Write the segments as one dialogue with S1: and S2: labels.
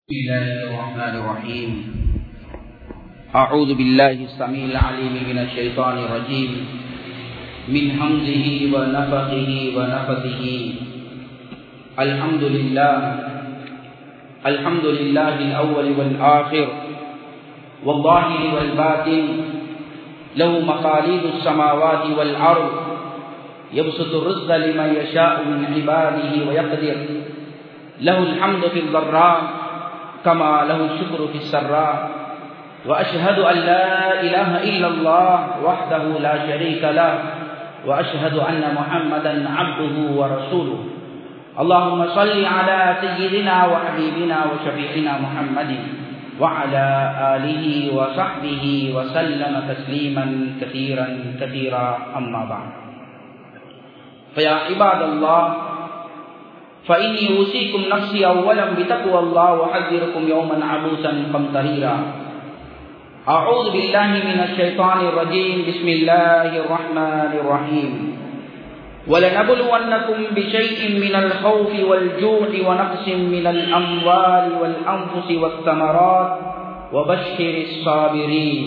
S1: بسم الله الرحمن الرحيم أعوذ بالله السميع العليم من الشيطان الرجيم من حمزه ونفخه ونفثه الحمد لله الحمد لله الأول والآخر والظاهر والباطن له مقاليد السماوات والأرض يبسط الرزق لمن يشاء من عباده ويقدر له الحمد في الضراء كما له الشكر في السراء وأشهد أن لا إله إلا الله وحده لا شريك له وأشهد أن محمدا عبده ورسوله اللهم صل على سيدنا وحبيبنا وشفيعنا محمد وعلى آله وصحبه وسلم تسليما كثيرا كثيرا أما بعد فيا عباد الله فإني أوصيكم نفسي أولا بتقوى الله وأحذركم يوما عبوسا قمطريرا أعوذ بالله من الشيطان الرجيم بسم الله الرحمن الرحيم ولنبلونكم بشيء من الخوف والجوع ونقص من الأموال والأنفس والثمرات وبشر الصابرين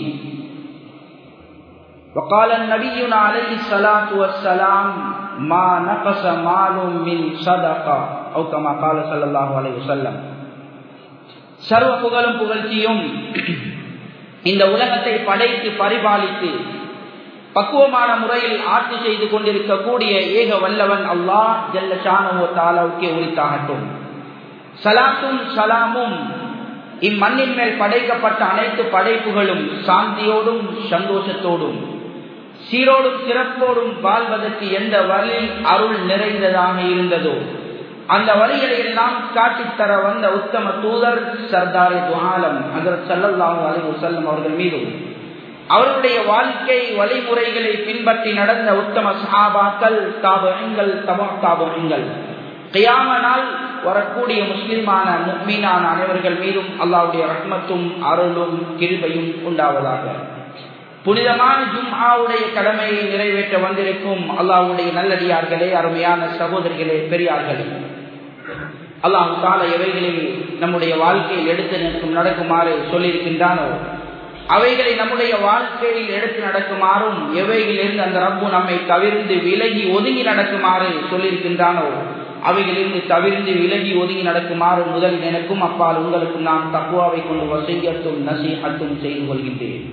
S1: وقال النبي عليه الصلاة والسلام ما نقص مال من صدقة أو كما قال صلى الله عليه وسلم சர்வ புகழும் புகழ்ச்சியும் இந்த உலகத்தை படைத்து பரிபாலித்து பக்குவமான முறையில் ஆட்சி செய்து கொண்டிருக்கக்கூடிய ஏக வல்லவன் அல்லாஹ் ஜல்ல ஷானோ தாலாவுக்கே உரித்தாகட்டும் சலாத்தும் சலாமும் இம்மண்ணின் மேல் படைக்கப்பட்ட அனைத்து படைப்புகளும் சாந்தியோடும் சந்தோஷத்தோடும் சீரோடும் சிறப்போடும் வாழ்வதற்கு எந்த வழியில் அருள் நிறைந்ததாக இருந்ததோ அந்த வழிகளை எல்லாம் காட்டித்தர வந்த உத்தம தூதர் சர்தாரி துவாலம் அதர் சல்லல்லாஹு அலி வசல்லம் அவர்கள் மீதும் அவருடைய வாழ்க்கை வழிமுறைகளை பின்பற்றி நடந்த உத்தம சஹாபாக்கள் தாபகங்கள் தபா தாபகங்கள் கையாம நாள் வரக்கூடிய முஸ்லிமான முக்மீனான அனைவர்கள் மீதும் அல்லாவுடைய ரஹ்மத்தும் அருளும் கிருபையும் உண்டாவதாக புனிதமான ஜும்ஆவுடைய கடமையை நிறைவேற்ற வந்திருக்கும் அல்லாவுடைய நல்லடியார்களே அருமையான சகோதரிகளே பெரியார்களே அல்லாஹு கால எவைகளில் நம்முடைய வாழ்க்கையில் எடுத்து நிற்கும் நடக்குமாறு சொல்லியிருக்கின்றானோ அவைகளை நம்முடைய வாழ்க்கையில் எடுத்து நடக்குமாறும் எவைகளிலிருந்து அந்த ரப்பு நம்மை தவிர்ந்து விலகி ஒதுங்கி நடக்குமாறு சொல்லியிருக்கின்றானோ அவைகளிலிருந்து தவிர்ந்து விலகி ஒதுங்கி நடக்குமாறு முதல் எனக்கும் அப்பால் உங்களுக்கும் நான் தக்குவாவை கொண்டு வசையத்தும் நசீகத்தும் செய்து கொள்கின்றேன்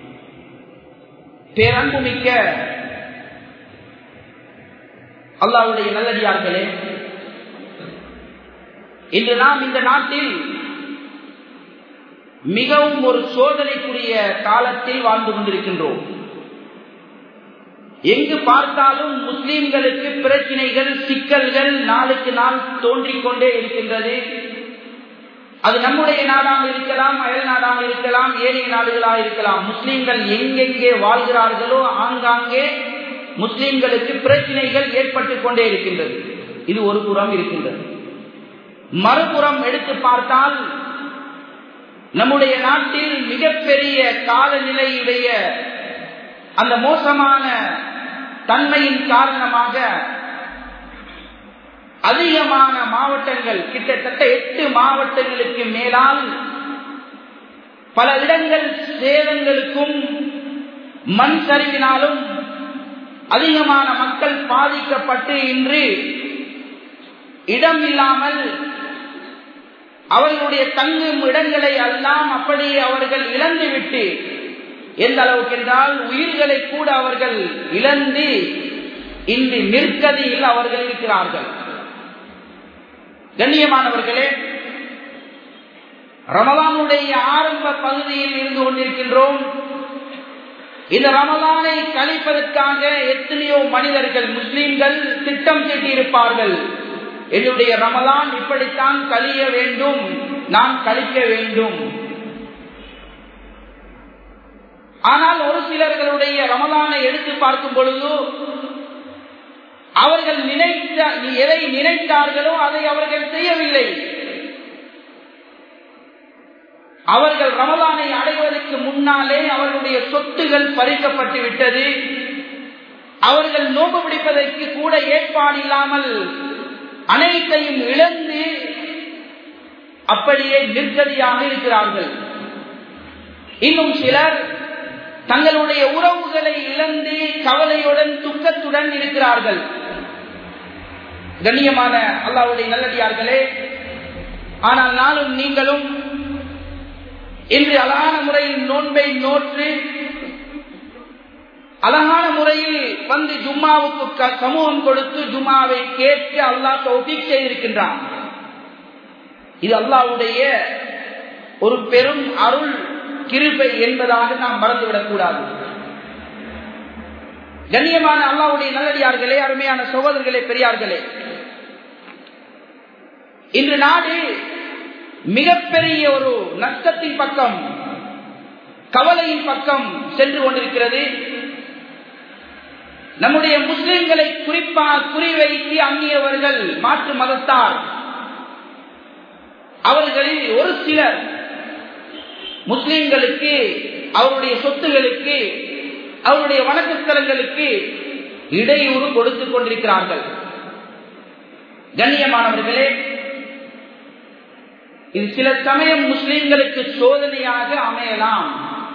S1: பேரன்பு மிக்க அல்லாவுடைய நல்லடியார்களே இன்று நாம் இந்த நாட்டில் மிகவும் ஒரு சோதனைக்குரிய காலத்தில் வாழ்ந்து கொண்டிருக்கின்றோம் எங்கு பார்த்தாலும் முஸ்லிம்களுக்கு பிரச்சனைகள் சிக்கல்கள் நாளுக்கு நாள் தோன்றிக் கொண்டே இருக்கின்றது அது நம்முடைய நாடாக இருக்கலாம் அயல் நாடாக இருக்கலாம் ஏனைய நாடுகளாக இருக்கலாம் முஸ்லிம்கள் எங்கெங்கே வாழ்கிறார்களோ ஆங்காங்கே முஸ்லிம்களுக்கு பிரச்சனைகள் ஏற்பட்டுக் கொண்டே இருக்கின்றது இது ஒரு புறம் இருக்கின்றது மறுபுறம் எடுத்து பார்த்தால் நம்முடைய நாட்டில் மிகப்பெரிய காலநிலையுடைய அந்த மோசமான தன்மையின் காரணமாக அதிகமான மாவட்டங்கள் கிட்டத்தட்ட எட்டு மாவட்டங்களுக்கு மேலால் பல இடங்கள் சேதங்களுக்கும் மண் சரிவினாலும் அதிகமான மக்கள் பாதிக்கப்பட்டு இன்று இடம் இல்லாமல் அவர்களுடைய தங்கும் இடங்களை எல்லாம் அப்படியே அவர்கள் இழந்துவிட்டு எந்த அளவுக்கு என்றால் உயிர்களை கூட அவர்கள் இழந்து இன்று நிற்கதியில் அவர்கள் இருக்கிறார்கள் கண்ணியமானவர்களே ரமலானுடைய ஆரம்ப பகுதியில் இருந்து கொண்டிருக்கின்றோம் இந்த ரமலானை கழிப்பதற்காக எத்தனையோ மனிதர்கள் முஸ்லிம்கள் திட்டம் தீட்டியிருப்பார்கள் என்னுடைய ரமலான் இப்படித்தான் கழிய வேண்டும் நான் கழிக்க வேண்டும் ஆனால் ஒரு சிலர்களுடைய ரமலானை எடுத்து பார்க்கும் பொழுது அவர்கள் நினைத்த எதை நினைத்தார்களோ அதை அவர்கள் செய்யவில்லை அவர்கள் ரமலானை அடைவதற்கு முன்னாலே அவர்களுடைய சொத்துகள் பறிக்கப்பட்டு விட்டது அவர்கள் நோம்பு பிடிப்பதற்கு கூட ஏற்பாடு இல்லாமல் அனைத்தையும் இழந்து அப்படியே நிர்கதியாக இருக்கிறார்கள் இன்னும் சிலர் தங்களுடைய உறவுகளை இழந்து கவலையுடன் துக்கத்துடன் இருக்கிறார்கள் கண்ணியமான அல்லாவுடைய நல்லடியார்களே ஆனால் நானும் நீங்களும் இன்று அழகான முறையில் நோன்பை நோற்று அழகான முறையில் வந்து ஜும்மாவுக்கு சமூகம் கொடுத்து ஜும்மாவை கேட்டு அல்லாஹ் தௌஃபீக் செய்திருக்கின்றான் இது அல்லாவுடைய ஒரு பெரும் அருள் கிருபை என்பதாக நாம் மறந்துவிடக் கூடாது கண்ணியமான அல்லாவுடைய நல்லடியார்களே அருமையான சகோதரர்களே பெரியார்களே இன்று நாடு மிகப்பெரிய ஒரு நஷ்டத்தின் பக்கம் கவலையின் பக்கம் சென்று கொண்டிருக்கிறது நம்முடைய முஸ்லிம்களை குறிப்பாக குறிவைத்து அந்நியவர்கள் மாற்று மதத்தார் அவர்களில் ஒரு சிலர் முஸ்லிம்களுக்கு அவருடைய சொத்துகளுக்கு அவருடைய வணக்கஸ்தலங்களுக்கு இடையூறு கொடுத்துக் கொண்டிருக்கிறார்கள் கண்ணியமானவர்களே இது சில சமயம் முஸ்லிம்களுக்கு சோதனையாக அமையலாம்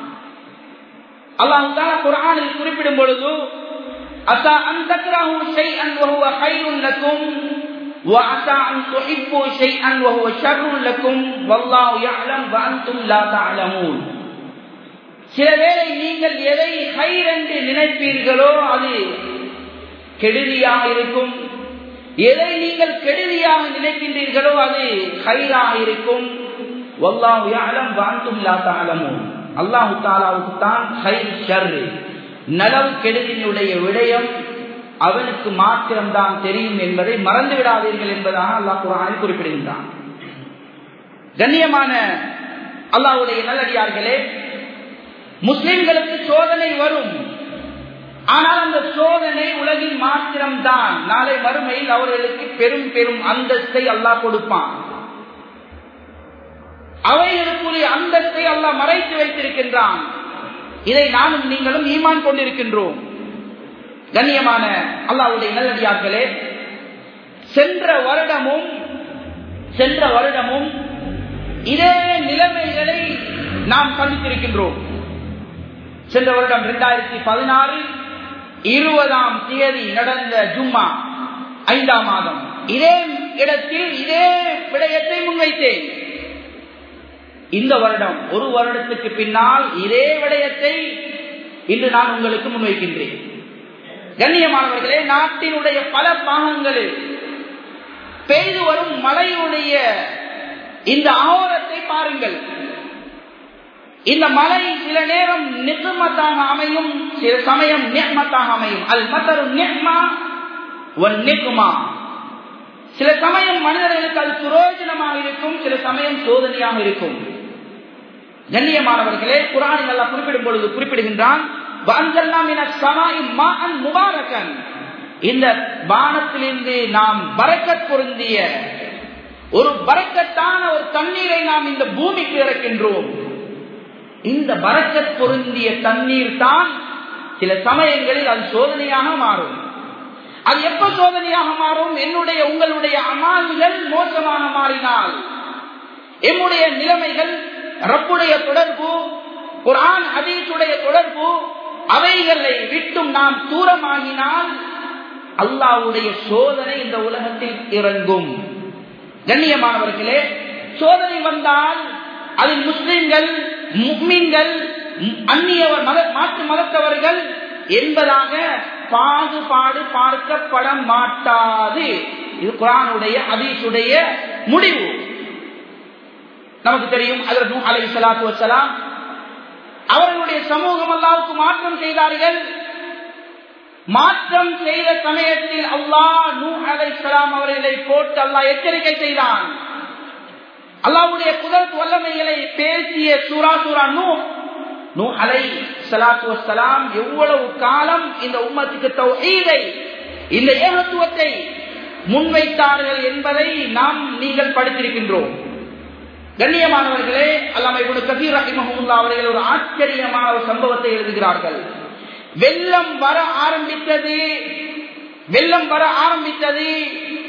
S1: அல்லாஹ் குரானில் குறிப்பிடும் பொழுது அசா அன் தக்ரஹு ஷைஅன் வஹுவ கைருன் லக்கும் وعسى أن تحبوا شيئا وهو شر لكم والله يعلم وأنتم لا تعلمون சில வேளை நீங்கள் எதை ஹைர் என்று நினைப்பீர்களோ அது கெடுதியாக இருக்கும் எதை நீங்கள் கெடுதியாக நினைக்கின்றீர்களோ அது ஹைராக இருக்கும் வல்லாஹு யஅலம் வஅன்தும் லா தஅலமூன் அல்லாஹ் தஆலாவுக்கு தான் ஹைர் ஷர் நலவு கெடுதியினுடைய விடயம் அவனுக்கு மாத்திரம்தான் தெரியும் என்பதை மறந்து விடாதீர்கள் என்பதாக அல்லாஹ் குரானில் குறிப்பிடுகின்றான் கண்ணியமான அல்லாஹுடைய நல்லடியார்களே முஸ்லிம்களுக்கு சோதனை வரும் ஆனால் அந்த சோதனை உலகில் மாத்திரம்தான் நாளை மறுமையில் அவர்களுக்கு பெரும் பெரும் அந்தஸ்தை அல்லாஹ் கொடுப்பான் அவைகளுக்குரிய அந்தஸ்தை அல்லாஹ் மறைத்து வைத்திருக்கின்றான் இதை நானும் நீங்களும் ஈமான் கொண்டிருக்கின்றோம் கண்ணியமான அல்லாவுடைய நல்லடியார்களே சென்ற வருடமும் சென்ற வருடமும் இதே நிலைமைகளை நாம் சந்தித்திருக்கின்றோம் சென்ற வருடம் இரண்டாயிரத்தி பதினாறு இருபதாம் தேதி நடந்த ஜும்மா ஐந்தாம் மாதம் இதே இடத்தில் இதே விடயத்தை முன்வைத்தேன் இந்த வருடம் ஒரு வருடத்துக்கு பின்னால் இதே விடயத்தை இன்று நான் உங்களுக்கு முன்வைக்கின்றேன் கண்ணியமானவர்களே நாட்டினுடைய பல பாகங்களில் பெய்து வரும் மழையுடைய இந்த ஆவரத்தை பாருங்கள் இந்த மழை சில நேரம் நிர்மத்தாக அமையும் சில சமயம் நிர்மத்தாக அமையும் அல் மத்தரு நிர்மா நிர்மா சில சமயம் மனிதர்களுக்கு அது சுரோஜனமாக இருக்கும் சில சமயம் சோதனையாக இருக்கும் கண்ணியமானவர்களே குரானில் எல்லாம் குறிப்பிடும் பொழுது குறிப்பிடுகின்றான் இந்த வானத்திலிருந்து நாம் பறக்கத் பொருந்திய ஒரு பறக்கத்தான ஒரு தண்ணீரை நாம் இந்த பூமிக்கு இறக்கின்றோம் இந்த பறக்கத் பொருந்திய தண்ணீர் தான் சில சமயங்களில் அது சோதனையாக மாறும் அது எப்ப சோதனையாக மாறும் என்னுடைய உங்களுடைய அமால்கள் மோசமாக மாறினால் எம்முடைய நிலைமைகள் ரப்புடைய தொடர்பு குரான் அதீசுடைய தொடர்பு அவைகளை விட்டும் நாம் தூரமாகினால் அல்லாவுடைய சோதனை இந்த உலகத்தில் இறங்கும் கண்ணியமானவர்களே சோதனை வந்தால் அதில் முஸ்லிம்கள் முக்மீன்கள் அந்நியவர் மத மாற்று மதத்தவர்கள் என்பதாக பாகுபாடு பார்க்கப்பட மாட்டாது இது குரானுடைய அதீசுடைய முடிவு நமக்கு தெரியும் அதற்கு அலை சலாத்து வசலாம் அவர்களுடைய சமூகம் அல்லாவுக்கு மாற்றம் செய்தார்கள் மாற்றம் செய்த சமயத்தில் அல்லாஹ் நூ அலை சலாம் அவர்களை போட்டு அல்லாஹ் எச்சரிக்கை செய்தான் அல்லாவுடைய குதரத் வல்லமைகளை பேசிய சூரா சூரா நூ நூ அலை சலாத்து வசலாம் எவ்வளவு காலம் இந்த உம்மத்துக்கு தௌஹீதை இந்த ஏகத்துவத்தை முன்வைத்தார்கள் என்பதை நாம் நீங்கள் படித்திருக்கின்றோம் கண்ணியமானவர்களே அல்லாமை கபீர் ரஹிமஹமுல்லா அவர்கள் ஒரு ஆச்சரியமான ஒரு சம்பவத்தை எழுதுகிறார்கள் வெள்ளம் வர ஆரம்பித்தது வெள்ளம் வர ஆரம்பித்தது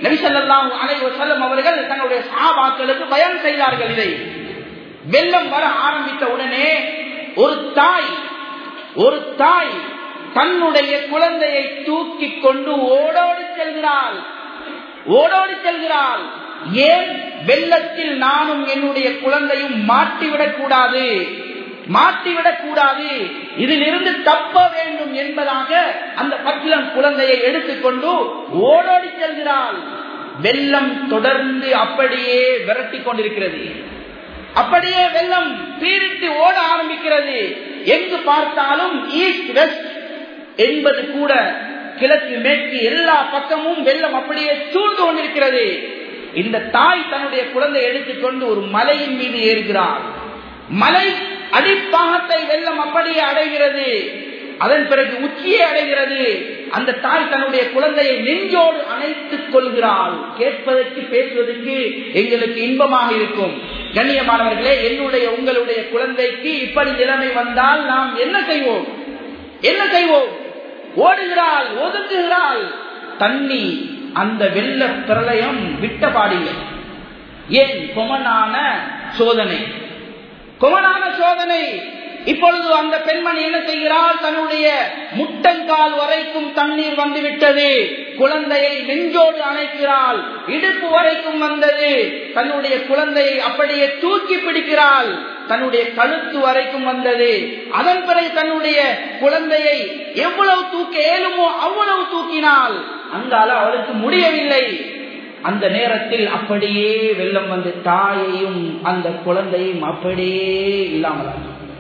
S1: நபிசல்லாம் அலைவ செல்லம் அவர்கள் தன்னுடைய சாபாக்களுக்கு பயன் செய்தார்கள் இதை வெள்ளம் வர ஆரம்பித்த உடனே ஒரு தாய் ஒரு தாய் தன்னுடைய குழந்தையை தூக்கி கொண்டு ஓடோடி செல்கிறாள் ஓடோடி செல்கிறாள் ஏன் வெள்ளத்தில் நானும் என்னுடைய குழந்தையும் மாட்டிவிடக் கூடாது மாட்டிவிடக் கூடாது இதிலிருந்து தப்ப வேண்டும் என்பதாக அந்த பச்சிலம் குழந்தையை எடுத்துக்கொண்டு ஓடோடி செல்கிறாள் வெள்ளம் தொடர்ந்து அப்படியே விரட்டி கொண்டிருக்கிறது அப்படியே வெள்ளம் பீரிட்டு ஓட ஆரம்பிக்கிறது எங்கு பார்த்தாலும் ஈஸ்ட் வெஸ்ட் என்பது கூட கிழக்கு மேற்கு எல்லா பக்கமும் வெள்ளம் அப்படியே சூழ்ந்து கொண்டிருக்கிறது இந்த தாய் தன்னுடைய குழந்தை எடுத்துக்கொண்டு ஒரு மலையின் மீது ஏறுகிறார் மலை அடிப்பாகத்தை வெள்ளம் அப்படியே அடைகிறது அதன் பிறகு உச்சியை அடைகிறது அந்த தாய் தன்னுடைய குழந்தையை நெஞ்சோடு அணைத்துக் கொள்கிறாள் கேட்பதற்கு பேசுவதற்கு எங்களுக்கு இன்பமாக இருக்கும் கண்ணியமானவர்களே என்னுடைய உங்களுடைய குழந்தைக்கு இப்படி நிலைமை வந்தால் நாம் என்ன செய்வோம் என்ன செய்வோம் ஓடுகிறாள் ஒதுங்குகிறாள் தண்ணி அந்த வெள்ள பிரளயம் விட்ட பாடில்லை ஏன் கொமனான சோதனை கொமனான சோதனை இப்பொழுது அந்த பெண்மணி என்ன செய்கிறாள் தன்னுடைய முட்டங்கால் வரைக்கும் தண்ணீர் வந்துவிட்டது குழந்தையை நெஞ்சோடு அணைக்கிறாள் இடுப்பு வரைக்கும் வந்தது தன்னுடைய குழந்தையை அப்படியே தூக்கி பிடிக்கிறாள் தன்னுடைய கழுத்து வரைக்கும் வந்தது அதன் பிறகு தன்னுடைய குழந்தையை எவ்வளவு தூக்க இயலுமோ அவ்வளவு தூக்கினாள் அங்கால அவளுக்கு முடியவில்லை அந்த நேரத்தில் அப்படியே வெள்ளம் வந்து தாயையும் அந்த குழந்தையும் அப்படியே இல்லாமல்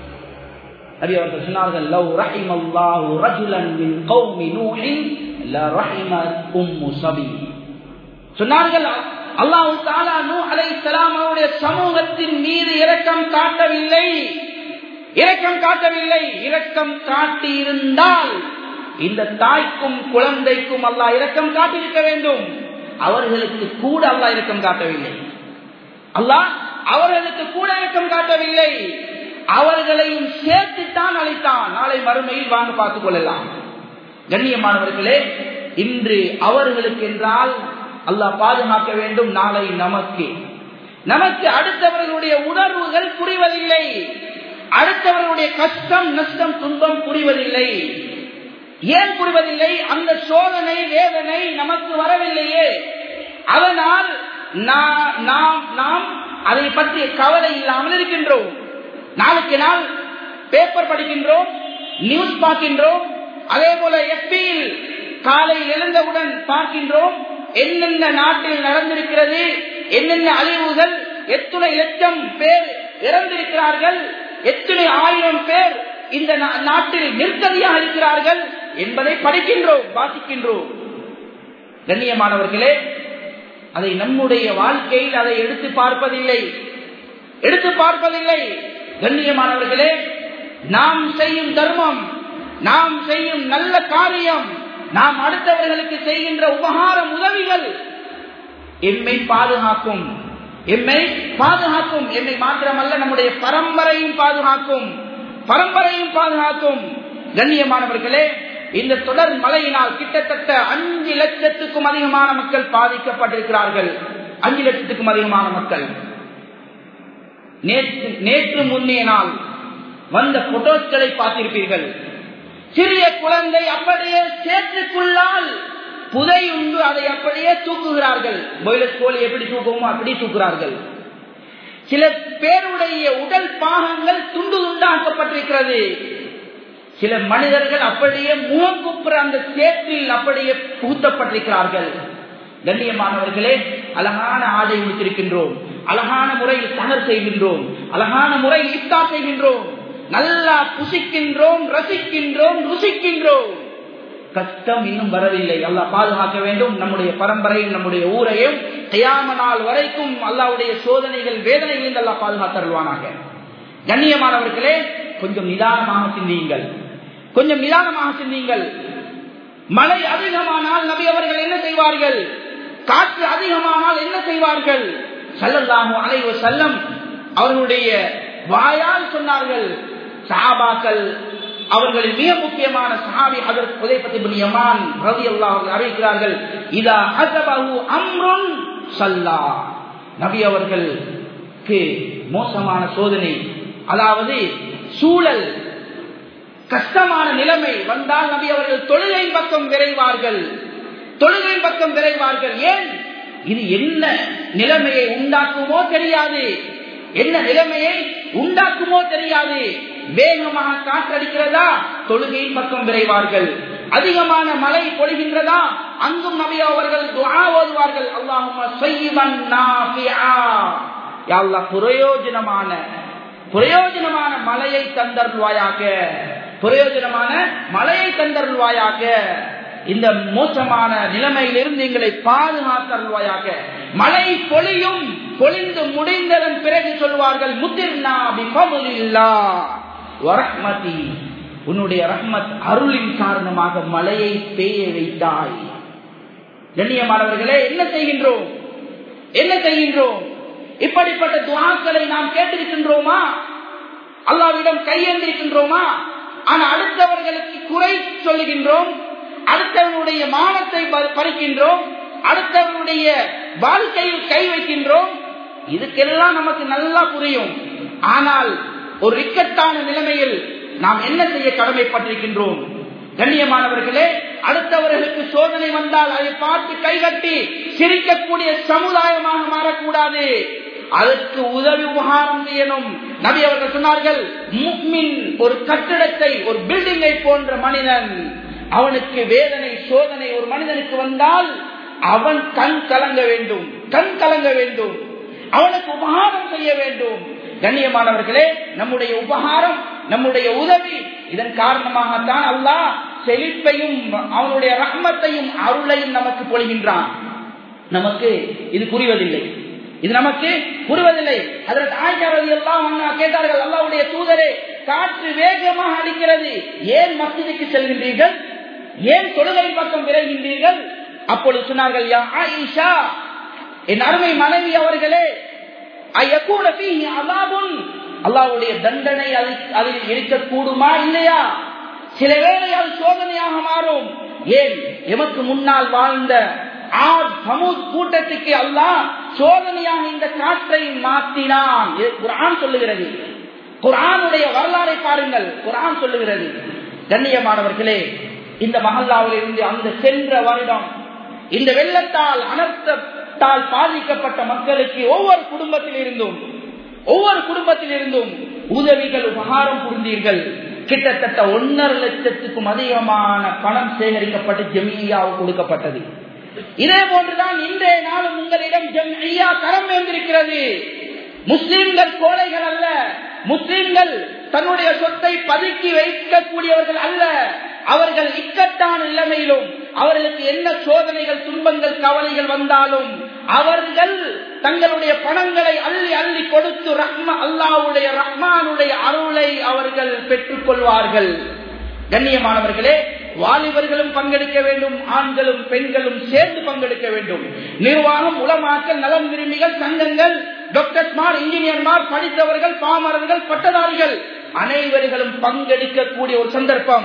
S1: நபி அவர்கள் சொன்னார்கள் லவ் ரஹிமல்லாஹு ரஜுலன் மின் கௌமி நூஹின் லரஹிமத் உம்மு சபி சொன்னார்கள் அல்லாஹு தாலா நூ அலைஹிஸ்ஸலாம் அவருடைய சமூகத்தின் மீது இரக்கம் காட்டவில்லை இரக்கம் காட்டவில்லை இரக்கம் காட்டி இருந்தால் இந்த தாய்க்கும் குழந்தைக்கும் அல்லாஹ் இரக்கம் காட்டியிருக்க வேண்டும் அவர்களுக்கு கூட அல்லாஹ் இரக்கம் காட்டவில்லை அல்லாஹ் அவர்களுக்கு கூட இரக்கம் காட்டவில்லை அவர்களையும் சேர்த்துத்தான் அழைத்தான் நாளை மறுமையில் வாங்க பார்த்துக் கொள்ளலாம் கண்ணியமானவர்களே இன்று அவர்களுக்கு என்றால் அல்லாஹ் பாதுகாக்க வேண்டும் நாளை நமக்கு நமக்கு அடுத்தவர்களுடைய உணர்வுகள் புரிவதில்லை அடுத்தவர்களுடைய கஷ்டம் நஷ்டம் துன்பம் புரிவதில்லை ஏன் புரிவதில்லை அந்த சோதனை வேதனை நமக்கு வரவில்லையே அதனால் நாம் நாம் அதை பற்றிய கவலை இல்லாமல் இருக்கின்றோம் நாளுக்கு நாள் பேப்பர் படிக்கின்றோம் நியூஸ் பார்க்கின்றோம் அதே போல எப்பியில் காலையில் எழுந்தவுடன் பார்க்கின்றோம் என்னென்ன நாட்டில் நடந்திருக்கிறது என்னென்ன அழிவுகள் எத்தனை லட்சம் பேர் இறந்திருக்கிறார்கள் எத்தனை ஆயிரம் பேர் இந்த நாட்டில் நிற்கதியாக இருக்கிறார்கள் என்பதை படிக்கின்றோம் வாசிக்கின்றோம் கண்ணியமானவர்களே அதை நம்முடைய வாழ்க்கையில் அதை எடுத்து பார்ப்பதில்லை எடுத்து பார்ப்பதில்லை கண்ணியமானவர்களே நாம் செய்யும் தர்மம் நாம் செய்யும் நல்ல காரியம் நாம் அடுத்தவர்களுக்கு செய்கின்ற உபகார உதவிகள் எம்மை பாதுகாக்கும் எம்மை பாதுகாக்கும் எம்மை மாத்திரமல்ல நம்முடைய பரம்பரையும் பாதுகாக்கும் பரம்பரையும் பாதுகாக்கும் கண்ணியமானவர்களே இந்த தொடர் மழையினால் கிட்டத்தட்ட அஞ்சு லட்சத்துக்கும் அதிகமான மக்கள் பாதிக்கப்பட்டிருக்கிறார்கள் அஞ்சு லட்சத்துக்கும் அதிகமான மக்கள் நேற்று நேற்று முன்னே நாள் வந்த போட்டோஸ்களை பார்த்திருப்பீர்கள் சிறிய குழந்தை அப்படியே சேற்றுக்குள்ளால் புதை உண்டு அதை அப்படியே தூக்குகிறார்கள் பாய்லர் கோழி எப்படி தூக்குவோமோ அப்படி தூக்குகிறார்கள் சில பேருடைய உடல் பாகங்கள் துண்டு துண்டாக்கப்பட்டிருக்கிறது சில மனிதர்கள் அப்படியே முகங்குப்புற அந்த சேற்றில் அப்படியே புகுத்தப்பட்டிருக்கிறார்கள் கண்ணியமானவர்களே அழகான ஆடை உடுத்திருக்கின்றோம் அழகான முறையில் தகர் செய்கின்றோம் அழகான முறையில் இப்தா செய்கின்றோம் நல்லா புசிக்கின்றோம் ரசிக்கின்றோம் ருசிக்கின்றோம் கஷ்டம் இன்னும் வரவில்லை அல்லாஹ் பாதுகாக்க வேண்டும் நம்முடைய பரம்பரையும் நம்முடைய ஊரையும் கையாம நாள் வரைக்கும் அல்லாவுடைய சோதனைகள் வேதனைகள் அல்லா பாதுகாத்தருவானாக கண்ணியமானவர்களே கொஞ்சம் நிதானமாக சிந்தியுங்கள் கொஞ்சம் நிதானமாக சிந்தியுங்கள் மழை அதிகமானால் நபி அவர்கள் என்ன செய்வார்கள் காற்று அதிகமானால் என்ன செய்வார்கள் சல்லல்லாஹு அலைவ செல்லம் அவர்களுடைய வாயால் சொன்னார்கள் சாபாக்கள் அவர்களில் மிக முக்கியமான சஹாபி ஹதரத் உதைபத் இப்னு யமான் ரலியல்லாஹு அன்ஹு அறிவிக்கிறார்கள் இதா ஹஸபஹு அம்ருன் ஸல்லா நபி அவர்களுக்கு மோசமான சோதனை அதாவது சூழல் கஷ்டமான நிலைமை வந்தால் நபி அவர்கள் தொழுகை பக்கம் விரைவார்கள் தொழுகை பக்கம் விரைவார்கள் ஏன் இது என்ன நிலைமையை உண்டாக்குமோ தெரியாது என்ன நிலைமையை உண்டாக்குமோ தெரியாது வேகமாக காற்றடிக்கிறதா தொழுகையின் பக்கம் விரைவார்கள் அதிகமான மழை பொழிகின்றதா அங்கும் நபி அவர்கள் துஆ ஓதுவார்கள் அல்லாஹும்ம ஸய்யிபன் நாஃபிஆ யா அல்லாஹ் பிரயோஜனமான பிரயோஜனமான மலையை தந்தருள்வாயாக பிரயோஜனமான மலையை தந்தருள்வாயாக இந்த மோசமான நிலைமையிலிருந்து எங்களை பாதுகாத்தருள்வாயாக மழை பொழியும் பொழிந்து முடிந்ததன் பிறகு சொல்வார்கள் முதிர்னா வரஹ்மதி உன்னுடைய ரஹ்மத் அருளின் காரணமாக மழையை பெய்ய வைத்தாய் கண்ணியமானவர்களே என்ன செய்கின்றோம் என்ன செய்கின்றோம் இப்படிப்பட்ட துவாக்களை நாம் கேட்டிருக்கின்றோமா அல்லாவிடம் கையேந்திருக்கின்றோமா ஆனா அடுத்தவர்களுக்கு குறை சொல்லுகின்றோம் அடுத்தவனுடைய மானத்தை பறிக்கின்றோம் அடுத்தவனுடைய வாழ்க்கையில் கை வைக்கின்றோம் இதுக்கெல்லாம் நமக்கு நல்லா புரியும் ஆனால் ஒரு இக்கட்டான நிலைமையில் நாம் என்ன செய்ய கடமைப்பட்டிருக்கின்றோம் கண்ணியமானவர்களே அடுத்தவர்களுக்கு சோதனை வந்தால் அதை பார்த்து கைகட்டி சிரிக்கக்கூடிய சமுதாயமாக மாறக்கூடாது அதற்கு உதவி உபகாரம் செய்யணும் நபி அவர்கள் சொன்னார்கள் முக்மின் ஒரு கட்டிடத்தை ஒரு பில்டிங்கை போன்ற மனிதன் அவனுக்கு வேதனை சோதனை ஒரு மனிதனுக்கு வந்தால் அவன் கண் கலங்க வேண்டும் கண் கலங்க வேண்டும் அவனுக்கு உபகாரம் செய்ய வேண்டும் கண்ணியமானவர்களே நம்முடைய உபகாரம் நம்முடைய உதவி இதன் காரணமாகத்தான் அல்லாஹ் செழிப்பையும் அவனுடைய ரஹ்மத்தையும் அருளையும் நமக்கு பொழிகின்றான் நமக்கு இது புரிவதில்லை இது நமக்கு புரிவதில்லை அதற்கு ஆய்ச்சாரதி எல்லாம் கேட்டார்கள் அல்லாவுடைய தூதரே காற்று வேகமாக அடிக்கிறது ஏன் மசிதிக்கு செல்கின்றீர்கள் ஏன் தொழுகை பக்கம் விரைகின்றீர்கள் அப்பொழுது சொன்னார்கள் யா ஆயிஷா என் அருமை மனைவி அவர்களே அல்லாவுடைய தண்டனை அதில் இருக்கக்கூடுமா இல்லையா சில வேளை அது சோதனையாக மாறும் ஏன் எமக்கு முன்னால் வாழ்ந்த ஆத் சமூத் கூட்டத்துக்கு அல்லாஹ் சோதனையாக இந்த காற்றை மாற்றினான் குரான் சொல்லுகிறது குரானுடைய வரலாறை பாருங்கள் குரான் சொல்லுகிறது கண்ணியமானவர்களே இந்த மஹல்லாவில் இருந்து அந்த சென்ற வருடம் இந்த வெள்ளத்தால் அனர்த்தத்தால் பாதிக்கப்பட்ட மக்களுக்கு ஒவ்வொரு குடும்பத்தில் இருந்தும் ஒவ்வொரு குடும்பத்தில் இருந்தும் உதவிகள் உபகாரம் புரிந்தீர்கள் கிட்டத்தட்ட ஒன்னரை லட்சத்துக்கும் அதிகமான பணம் சேகரிக்கப்பட்டு ஜெமியாவுக்கு கொடுக்கப்பட்டது இதே போன்றுதான் இன்றைய நாளும் உங்களிடம் ஜெமியா கரம் வேந்திருக்கிறது முஸ்லிம்கள் கோழைகள் அல்ல முஸ்லிம்கள் தன்னுடைய சொத்தை பதுக்கி வைக்கக்கூடியவர்கள் அல்ல அவர்கள் இக்கட்டான நிலைமையிலும் அவர்களுக்கு என்ன சோதனைகள் துன்பங்கள் கவலைகள் வந்தாலும் அவர்கள் தங்களுடைய பணங்களை அள்ளி அள்ளி கொடுத்து ரஹ்ம அல்லாவுடைய ரஹ்மானுடைய அருளை அவர்கள் பெற்றுக் கொள்வார்கள் கண்ணியமானவர்களே வாலிபர்களும் பங்கெடுக்க வேண்டும் ஆண்களும் பெண்களும் சேர்ந்து பங்கெடுக்க வேண்டும் நிர்வாகம் உளமாக்கல் நலம் விரும்பிகள் சங்கங்கள் டாக்டர்ஸ்மார் இன்ஜினியர்மார் படித்தவர்கள் பாமரர்கள் பட்டதாரிகள் அனைவர்களும் பங்கெடுக்கக்கூடிய ஒரு சந்தர்ப்பம்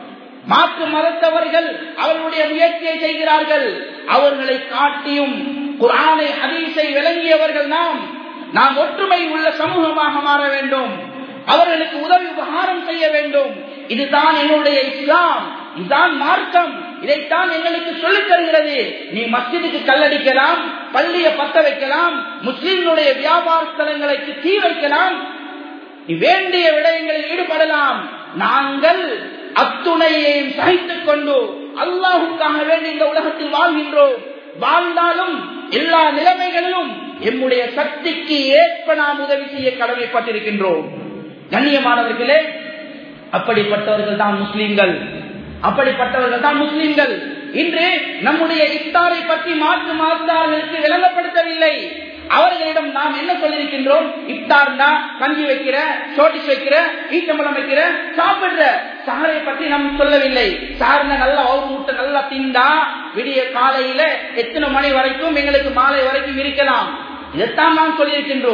S1: மாற்று மதத்தவர்கள் அவர்களுடைய முயற்சியை செய்கிறார்கள் அவர்களை காட்டியும் குரானை ஹதீஸை விளங்கியவர்கள் நாம் நாம் ஒற்றுமை உள்ள சமூகமாக மாற வேண்டும் அவர்களுக்கு உதவி உபகாரம் செய்ய வேண்டும் இதுதான் என்னுடைய இஸ்லாம் இதுதான் மார்க்கம் இதைத்தான் எங்களுக்கு சொல்லித் தருகிறது நீ மஸ்ஜிதுக்கு கல்லடிக்கலாம் பள்ளிய பத்த வைக்கலாம் முஸ்லிம்களுடைய வியாபார ஸ்தலங்களுக்கு தீ வைக்கலாம் நீ வேண்டிய விடயங்களில் ஈடுபடலாம் நாங்கள் அத்துணையையும் சகித்துக் கொண்டு அல்லாஹுக்காக வேண்டி இந்த உலகத்தில் வாழ்கின்றோம் வாழ்ந்தாலும் எல்லா நிலைமைகளிலும் எம்முடைய சக்திக்கு ஏற்ப நாம் உதவி செய்ய கடமைப்பட்டிருக்கின்றோம் கண்ணியமானவர்களே அப்படிப்பட்டவர்கள் தான் முஸ்லீம்கள் அப்படிப்பட்டவர்கள் தான் முஸ்லீம்கள் இன்று நம்முடைய இஃப்தாரை பற்றி மாற்று மாற்றார்களுக்கு விளங்கப்படுத்தவில்லை அவர்களிடம் நாம் என்ன சொல்லியிருக்கின்றோம் இப்தார்னா கஞ்சி வைக்கிற சோட்டிஸ் வைக்கிற ஈச்சம்பழம் வைக்கிற சாப்பிடுற சாரை பற்றி நாம் சொல்லவில்லை சாருங்க நல்லா ஒரு முட்டை நல்லா திண்டா விடிய காலையில எத்தனை மணி வரைக்கும் எங்களுக்கு மாலை வரைக்கும் இருக்கலாம் இதைத்தான் நாம் சொல்லியிருக்கின்றோம்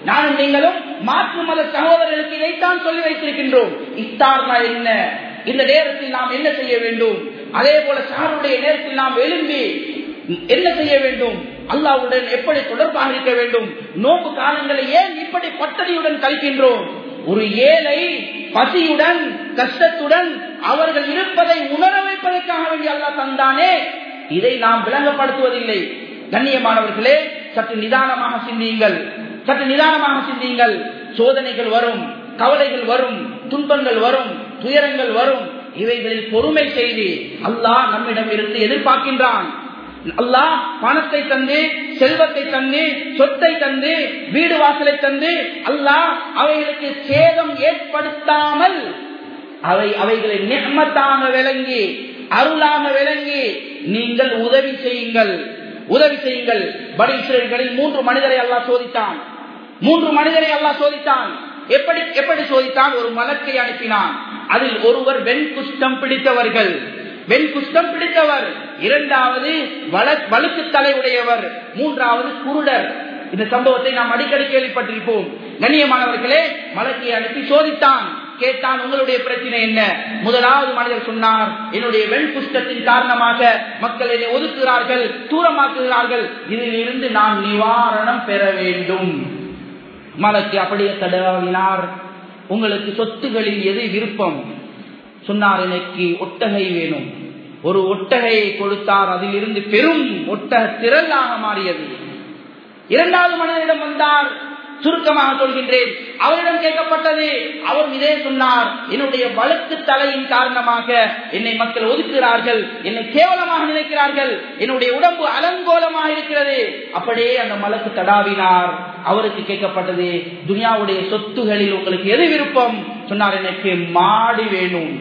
S1: நானும் நீங்களும் மாற்று மத சகோதரர்களுக்கு இதைத்தான் சொல்லி வைத்திருக்கின்றோம் இஃப்தார்னா என்ன இந்த நேரத்தில் நாம் என்ன செய்ய வேண்டும் அதே போல சாருடைய நேரத்தில் நாம் எழும்பி என்ன செய்ய வேண்டும் அல்லாவுடன் எப்படி தொடர்பாக இருக்க வேண்டும் நோம்பு காலங்களை ஏன் இப்படி பட்டணியுடன் கழிக்கின்றோம் ஒரு ஏழை பசியுடன் கஷ்டத்துடன் அவர்கள் இருப்பதை உணர வைப்பதற்காக வேண்டிய அல்லா தந்தானே இதை நாம் விளங்கப்படுத்துவதில்லை கண்ணியமானவர்களே சற்று நிதானமாக சிந்தியுங்கள் சற்று நிதானமாக சிந்தியுங்கள் சோதனைகள் வரும் கவலைகள் வரும் துன்பங்கள் வரும் துயரங்கள் வரும் இவைகளில் பொறுமை செய்து அல்லாஹ் நம்மிடம் இருந்து எதிர்பார்க்கின்றான் அல்லாஹ் பணத்தை தந்து செல்வத்தை தந்து சொத்தை தந்து வீடு வாசலை தந்து அல்லாஹ் அவைகளுக்கு சேதம் ஏற்படுத்தாமல் அவை அவைகளை நிர்மத்தாக விளங்கி அருளாக விளங்கி நீங்கள் உதவி செய்யுங்கள் உதவி செய்யுங்கள் படி இஸ்ரேல்களில் மூன்று மனிதரை அல்லாஹ் சோதித்தான் மூன்று மனிதரை அல்லாஹ் சோதித்தான் எப்படி எப்படி சோதித்தான் ஒரு மலக்கை அனுப்பினான் அதில் ஒருவர் வெண்குஷ்டம் பிடித்தவர்கள் வெண்குஷ்டம் பிடித்தவர் இரண்டாவது வழுக்கு தலை உடையவர் மூன்றாவது குருடர் இந்த சம்பவத்தை நாம் அடிக்கடி கேள்விப்பட்டிருப்போம் கண்ணியமானவர்களே மலக்கை அனுப்பி சோதித்தான் கேட்டான் உங்களுடைய பிரச்சனை என்ன முதலாவது மனிதர் சொன்னார் என்னுடைய வெண்குஷ்டத்தின் காரணமாக மக்கள் என்னை ஒதுக்குகிறார்கள் தூரமாக்குகிறார்கள் இதில் இருந்து நான் நிவாரணம் பெற வேண்டும் மலக்கு அப்படியே தடவினார் உங்களுக்கு சொத்துகளில் எது விருப்பம் சொன்னார் எனக்கு ஒட்டகை வேணும் ஒரு ஒட்டகையை கொடுத்தார் அதிலிருந்து பெரும் ஒட்டக திரளாக மாறியது இரண்டாவது மனிதனிடம் வந்தார் சுருக்கமாக சொல்கின்றேன் அவரிடம் கேட்கப்பட்டது அவர் இதே சொன்னார் என்னுடைய வழக்கு தலையின் காரணமாக என்னை மக்கள் ஒதுக்குகிறார்கள் என்னை கேவலமாக நினைக்கிறார்கள் என்னுடைய உடம்பு அலங்கோலமாக இருக்கிறது அப்படியே அந்த மலக்கு தடாவினார் அவருக்கு கேட்கப்பட்டது துனியாவுடைய சொத்துகளில் உங்களுக்கு எது விருப்பம் சொன்னார் எனக்கு மாடு வேணும்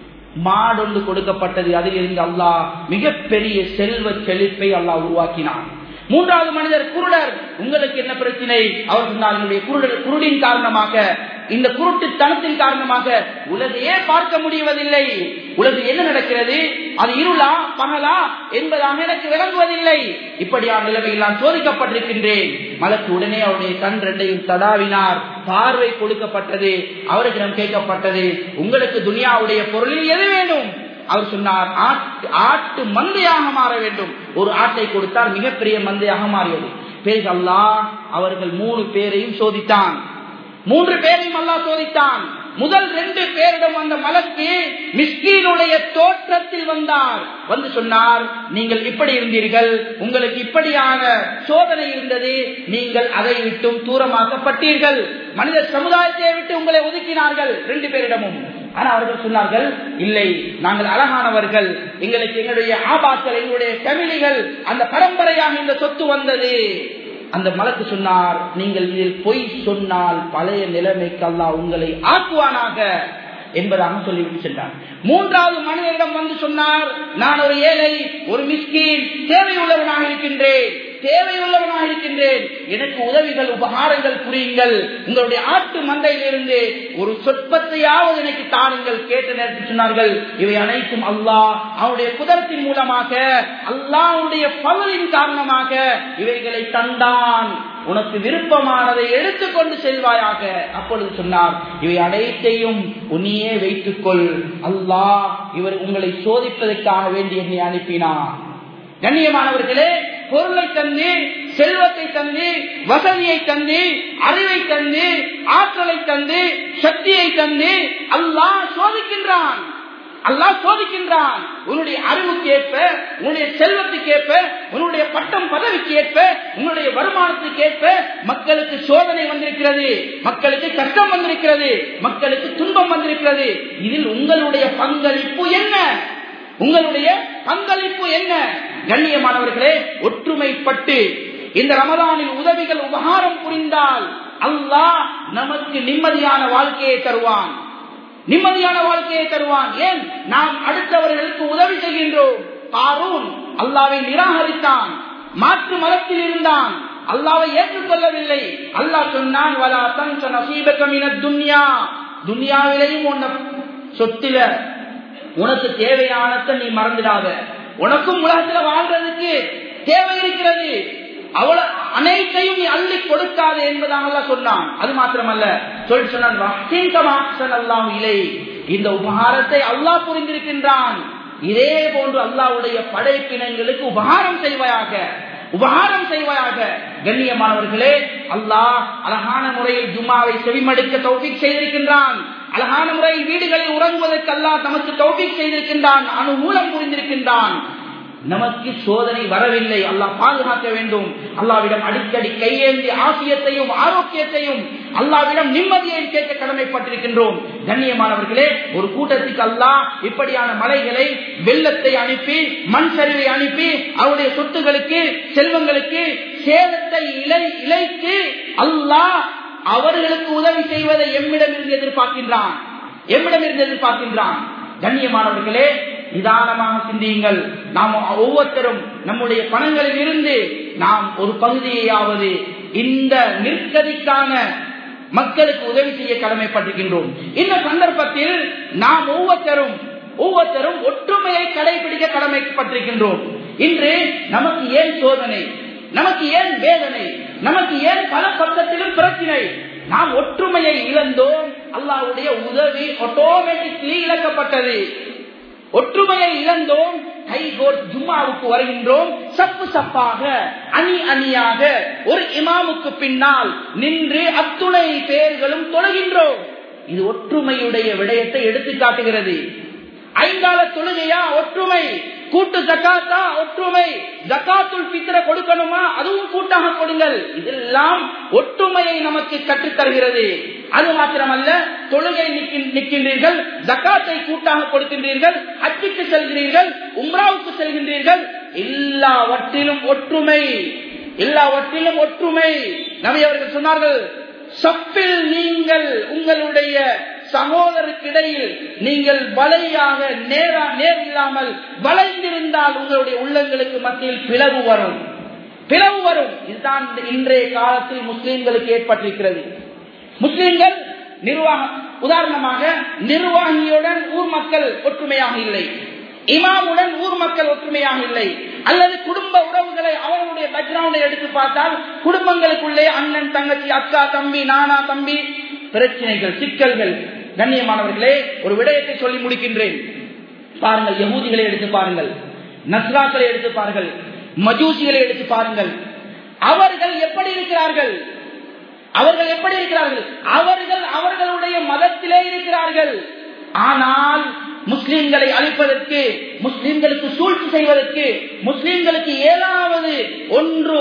S1: மாடொன்று கொடுக்கப்பட்டது அதில் இருந்து அல்லாஹ் மிகப்பெரிய செல்வ செழிப்பை அல்லாஹ் உருவாக்கினான் மூன்றாவது மனிதர் குருடர் உங்களுக்கு என்ன பிரச்சனை அவர் சொன்னார் என்னுடைய குருடர் குருடின் காரணமாக இந்த குருட்டுத்தனத்தின் காரணமாக உலகையே பார்க்க முடிவதில்லை உலகு என்ன நடக்கிறது அது இருளா பகலா என்பதாக எனக்கு விளங்குவதில்லை இப்படியான நிலைமையில் நான் சோதிக்கப்பட்டிருக்கின்றேன் மலக்கு உடனே அவருடைய கண் ரெண்டையும் தடாவினார் பார்வை கொடுக்கப்பட்டது அவரிடம் கேட்கப்பட்டது உங்களுக்கு துனியாவுடைய பொருளில் எது வேண்டும் அவர் சொன்னார் ஆட்டு மந்தையாக மாற வேண்டும் ஒரு ஆட்டை கொடுத்தார் மிகப்பெரிய மந்தையாக மாறியது பேர் அல்லாஹ் அவர்கள் மூணு பேரையும் சோதித்தான் மூன்று பேரையும் அல்லாஹ் சோதித்தான் முதல் ரெண்டு பேரிடம் அந்த மலக்கு மிஸ்கீனுடைய தோற்றத்தில் வந்தார் வந்து சொன்னார் நீங்கள் இப்படி இருந்தீர்கள் உங்களுக்கு இப்படியான சோதனை இருந்தது நீங்கள் அதை விட்டும் தூரமாக்கப்பட்டீர்கள் மனித சமுதாயத்தை விட்டு உங்களை ஒதுக்கினார்கள் ரெண்டு பேரிடமும் ஆனா அவர்கள் சொன்னார்கள் இல்லை நாங்கள் அழகானவர்கள் எங்களுக்கு எங்களுடைய ஆபாக்கள் எங்களுடைய ஃபேமிலிகள் அந்த பரம்பரையாக இந்த சொத்து வந்தது அந்த மலக்கு சொன்னார் நீங்கள் இதில் பொய் சொன்னால் பழைய நிலைமைக்கு அல்லா உங்களை ஆக்குவானாக என்பதாக சொல்லிவிட்டு சென்றார் மூன்றாவது மனிதரிடம் வந்து சொன்னார் நான் ஒரு ஏழை ஒரு மிஸ்கீன் தேவையுள்ளவனாக இருக்கின்றேன் தேவையுள்ளவனாக இருக்கின்றேன் எனக்கு உதவிகள் உபகாரங்கள் புரியுங்கள் உங்களுடைய ஆட்டு மந்தையிலிருந்து ஒரு சொற்பத்தையாவது எனக்கு தானுங்கள் கேட்ட நேரத்தில் சொன்னார்கள் இவை அனைத்தும் அல்லாஹ் அவனுடைய குதரத்தின் மூலமாக அல்லாவுடைய பவரின் காரணமாக இவைகளை தந்தான் உனக்கு விருப்பமானதை எடுத்துக்கொண்டு செல்வாயாக அப்பொழுது சொன்னார் இவை அனைத்தையும் உன்னையே வைத்துக்கொள் அல்லாஹ் இவர் உங்களை சோதிப்பதற்காக வேண்டி என்னை அனுப்பினார் கண்ணியமானவர்களே பொருளை தந்து செல்வத்தை தந்து வசதியை தந்து அறிவை தந்து ஆற்றலை தந்து சக்தியை தந்து அல்லாஹ் சோதிக்கின்றான் அல்லாஹ் சோதிக்கின்றான் உன்னுடைய அறிவுக்கு ஏற்ப உன்னுடைய செல்வத்துக்கு ஏற்ப உன்னுடைய பட்டம் பதவிக்கு ஏற்ப உன்னுடைய வருமானத்துக்கு ஏற்ப மக்களுக்கு சோதனை வந்திருக்கிறது மக்களுக்கு கஷ்டம் வந்திருக்கிறது மக்களுக்கு துன்பம் வந்திருக்கிறது இதில் உங்களுடைய பங்களிப்பு என்ன உங்களுடைய பங்களிப்பு என்ன கண்ணியமானவர்களே ஒற்றுமைப்பட்டு இந்த ரமதானில் உதவிகள் உபகாரம் புரிந்தால் அல்லாஹ் நமக்கு நிம்மதியான வாழ்க்கையை தருவான் நிம்மதியான வாழ்க்கையை தருவான் ஏன் நாம் அடுத்தவர்களுக்கு உதவி செய்கின்றோம் காரூன் அல்லாவை நிராகரித்தான் மாற்று மதத்தில் இருந்தான் அல்லாவை ஏற்றுக்கொள்ளவில்லை அல்லாஹ் சொன்னான் வலா தன்ச நசீபகமின துன்யா துன்யாவிலையும் உன்ன சொத்தில உனக்கு தேவையானத நீ மறந்துடாத உனக்கும் உலகத்துல வாழ்றதுக்கு தேவை இருக்கிறது அவள அனைத்தையும் நீ அள்ளி கொடுக்காது என்பதாக சொன்னான் அது மாத்திரமல்ல சொல்லி சொன்னான் இலை இந்த உபகாரத்தை அல்லாஹ் புரிந்திருக்கின்றான் இதே போன்று அல்லாவுடைய படைப்பினங்களுக்கு உபகாரம் செய்வாயாக உபகாரம் செய்வாயாக கண்ணியமானவர்களே அல்லாஹ் அழகான முறையில் ஜும்மாவை செவிமடுக்க தௌபிக் செய்திருக்கின்றான் அழகான முறையில் வீடுகளில் உறங்குவதற்கு அல்லாஹ் நமக்கு தௌபிக் செய்திருக்கின்றான் அனுகூலம் புரிந்திருக்கின்றான் நமக்கு சோதனை வரவில்லை அல்லாஹ் பாதுகாக்க வேண்டும் அல்லாவிடம் அடிக்கடி கையேந்தி ஆசியத்தையும் ஆரோக்கியத்தையும் அல்லாவிடம் நிம்மதியை கேட்க கடமைப்பட்டிருக்கின்றோம் கண்ணியமானவர்களே ஒரு கூட்டத்துக்கு அல்லாஹ் இப்படியான மலைகளை வெள்ளத்தை அனுப்பி மண் சரிவை அனுப்பி அவருடைய சொத்துகளுக்கு செல்வங்களுக்கு சேதத்தை இலை இலைத்து அல்லாஹ் அவர்களுக்கு உதவி செய்வதை எம்மிடம் இருந்து எதிர்பார்க்கின்றான் எம்மிடம் இருந்து எதிர்பார்க்கின்றான் கண்ணியமானவர்களே நிதானமாக சிந்தியுங்கள் நாம் ஒவ்வொருத்தரும் நம்முடைய பணங்களில் இருந்து நாம் ஒரு பகுதியையாவது இந்த நிற்கதிக்கான மக்களுக்கு உதவி செய்ய கடமைப்பட்டிருக்கின்றோம் இந்த சந்தர்ப்பத்தில் நாம் ஒவ்வொருத்தரும் ஒவ்வொருத்தரும் ஒற்றுமையை கடைபிடிக்க கடமைப்பட்டிருக்கின்றோம் இன்று நமக்கு ஏன் சோதனை நமக்கு ஏன் வேதனை நமக்கு ஏன் பல பக்கத்திலும் பிரச்சனை நாம் ஒற்றுமையை இழந்தோம் அல்லாவுடைய உதவி ஆட்டோமேட்டிக்லி இழக்கப்பட்டது ஒற்றுமையை இழந்தோம் கைகோர் ஜும்மாவுக்கு வருகின்றோம் சப்பு சப்பாக அணி அணியாக ஒரு இமாமுக்கு பின்னால் நின்று அத்துணை பேர்களும் தொழுகின்றோம் இது ஒற்றுமையுடைய விடயத்தை எடுத்து காட்டுகிறது ஐந்தால தொழுகையா ஒற்றுமை கூட்டு ஜக்காத்தா ஒற்றுமை ஜக்காத்துல் பித்திர கொடுக்கணுமா அதுவும் கூட்டாக கொடுங்கள் இதெல்லாம் ஒற்றுமையை நமக்கு கற்றுத் தருகிறது அது மாத்திரமல்ல தொழுகை நிற்கின்றீர்கள் ஜக்காத்தை கூட்டாக கொடுக்கின்றீர்கள் அச்சுக்கு செல்கிறீர்கள் உம்ராவுக்கு செல்கின்றீர்கள் எல்லாவற்றிலும் ஒற்றுமை எல்லாவற்றிலும் ஒற்றுமை நபி அவர்கள் சொன்னார்கள் சப்பில் நீங்கள் உங்களுடைய சகோதரருக்கிடையில் நீங்கள் வலையாக நேரா நேர் இல்லாமல் வளைந்திருந்தால் உங்களுடைய உள்ளங்களுக்கு மத்தியில் பிளவு வரும் பிளவு வரும் இதுதான் இன்றைய காலத்தில் முஸ்லிம்களுக்கு ஏற்பட்டிருக்கிறது முஸ்லிம்கள் நிர்வாகம் உதாரணமாக நிர்வாகியுடன் ஊர் மக்கள் ஒற்றுமையாக இல்லை இமாமுடன் ஊர் மக்கள் ஒற்றுமையாக இல்லை அல்லது குடும்ப உறவுகளை அவர்களுடைய பேக்ரவுண்டை எடுத்து பார்த்தால் குடும்பங்களுக்குள்ளே அண்ணன் தங்கச்சி அக்கா தம்பி நானா தம்பி பிரச்சனைகள் சிக்கல்கள் கண்ணியமானவர்களே ஒரு விடயத்தை சொல்லி முடிக்கின்றேன் பாருங்கள் யகூதிகளை எடுத்து பாருங்கள் நஸ்ராக்களை எடுத்து பாருங்கள் மஜூசிகளை எடுத்து பாருங்கள் அவர்கள் எப்படி இருக்கிறார்கள் அவர்கள் எப்படி இருக்கிறார்கள் அவர்கள் அவர்களுடைய மதத்திலே இருக்கிறார்கள் ஆனால் முஸ்லிம்களை அழிப்பதற்கு முஸ்லிம்களுக்கு சூழ்ச்சி செய்வதற்கு முஸ்லிம்களுக்கு ஏதாவது ஒன்று